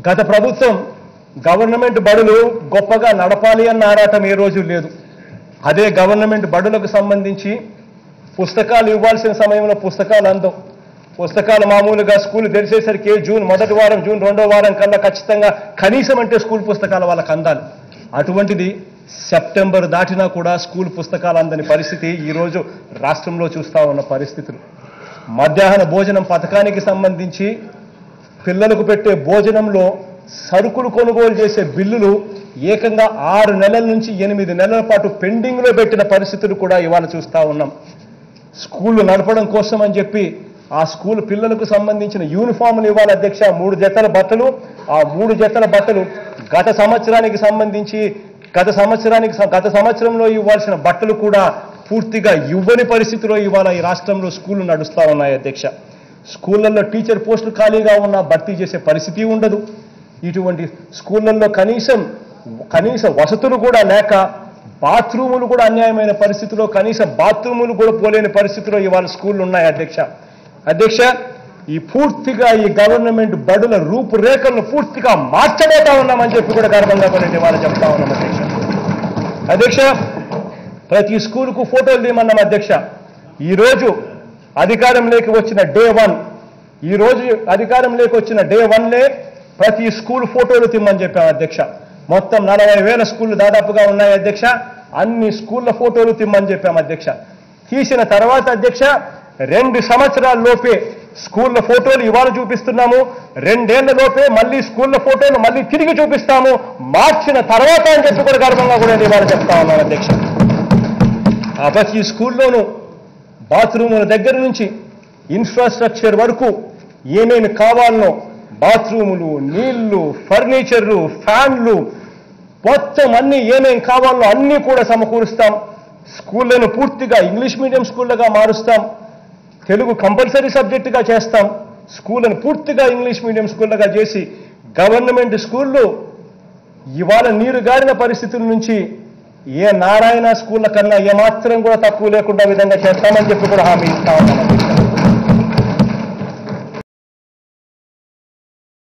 గత ప్రభుత్వం గవర్నమెంట్ బడులు గొప్పగా నడపాలి అన్న ఆరాటం ఏ రోజు లేదు అదే గవర్నమెంట్ బడులకు సంబంధించి పుస్తకాలు ఇవ్వాల్సిన సమయంలో పుస్తకాలు అందం పుస్తకాలు మామూలుగా స్కూల్ తెరిచేసరికి జూన్ మొదటి వారం జూన్ రెండో వారం కల్లా ఖచ్చితంగా కనీసం అంటే స్కూల్ పుస్తకాలు వాళ్ళకి అందాలి అటువంటిది సెప్టెంబర్ దాటినా కూడా స్కూల్ పుస్తకాలు అందని పరిస్థితి ఈరోజు రాష్ట్రంలో చూస్తా ఉన్న పరిస్థితులు మధ్యాహ్న భోజనం పథకానికి సంబంధించి పిల్లలకు పెట్టే భోజనంలో సరుకులు కొనుగోలు చేసే బిల్లులు ఏకంగా ఆరు నెలల నుంచి ఎనిమిది నెలల పాటు పెండింగ్లో పెట్టిన పరిస్థితులు కూడా ఇవాళ చూస్తా ఉన్నాం స్కూళ్ళు నడపడం కోసం అని చెప్పి ఆ స్కూల్ పిల్లలకు సంబంధించిన యూనిఫామ్లు ఇవ్వాలి అధ్యక్ష మూడు జతల బట్టలు ఆ మూడు జతల బట్టలు గత సంవత్సరానికి సంబంధించి గత సంవత్సరానికి గత సంవత్సరంలో ఇవ్వాల్సిన బట్టలు కూడా పూర్తిగా ఇవ్వని పరిస్థితిలో ఇవాళ ఈ రాష్ట్రంలో స్కూళ్ళు నడుస్తా ఉన్నాయి అధ్యక్ష స్కూళ్ళల్లో టీచర్ పోస్టులు ఖాళీగా ఉన్న భర్తీ చేసే పరిస్థితి ఉండదు ఇటువంటి స్కూళ్ళల్లో కనీసం కనీస వసతులు కూడా లేక బాత్రూములు కూడా అన్యాయమైన పరిస్థితిలో కనీసం బాత్రూములు కూడా పోలేని పరిస్థితిలో ఇవాళ స్కూళ్ళు ఉన్నాయి అధ్యక్ష అధ్యక్ష ఈ పూర్తిగా ఈ గవర్నమెంట్ బడుల రూపురేఖలను పూర్తిగా మార్చబోతా ఉన్నామని చెప్పి కూడా గర్వంగా కొన్ని ఇవాళ చెప్తా ఉన్నాం అధ్యక్ష అధ్యక్ష ప్రతి స్కూలుకు ఫోటోలు తీయమన్నాం అధ్యక్ష ఈరోజు అధికారంలోకి వచ్చిన డే వన్ ఈ రోజు అధికారంలోకి వచ్చిన డే వన్లే ప్రతి స్కూల్ ఫోటోలు తిమ్మని చెప్పాం అధ్యక్ష మొత్తం నలభై వేల స్కూళ్ళు దాదాపుగా ఉన్నాయి అధ్యక్ష అన్ని స్కూళ్ళ ఫోటోలు తిమ్మని చెప్పాం అధ్యక్ష తీసిన తర్వాత అధ్యక్ష రెండు సంవత్సరాల లోపే స్కూళ్ళ ఫోటోలు ఇవాళ చూపిస్తున్నాము రెండేళ్ల లోపే మళ్ళీ స్కూళ్ళ ఫోటోలు మళ్ళీ తిరిగి చూపిస్తాము మార్చిన తర్వాత అని చెప్పి కూడా గర్వంగా కూడా నేను ఇవాళ చెప్తా ఉన్నాను అధ్యక్ష ఆ ప్రతి స్కూల్లోనూ బాత్రూముల దగ్గర నుంచి ఇన్ఫ్రాస్ట్రక్చర్ వరకు ఏమేమి కావాలనో బాత్రూములు నీళ్లు ఫర్నిచర్లు ఫ్యాన్లు మొత్తం అన్ని ఏమేం కావాలో అన్నీ కూడా సమకూరుస్తాం స్కూళ్ళను పూర్తిగా ఇంగ్లీష్ మీడియం స్కూళ్ళగా మారుస్తాం తెలుగు కంపల్సరీ సబ్జెక్టుగా చేస్తాం స్కూళ్ళను పూర్తిగా ఇంగ్లీష్ మీడియం స్కూళ్ళగా చేసి గవర్నమెంట్ స్కూళ్ళు ఇవాళ నీరు గారిన పరిస్థితుల నుంచి ఏ నారాయణ స్కూళ్ళ కన్నా ఏమాత్రం కూడా తక్కువ లేకుండా విధంగా చేస్తామని చెప్పి కూడా హామీ ఇస్తా ఉన్నాం అధ్యక్ష.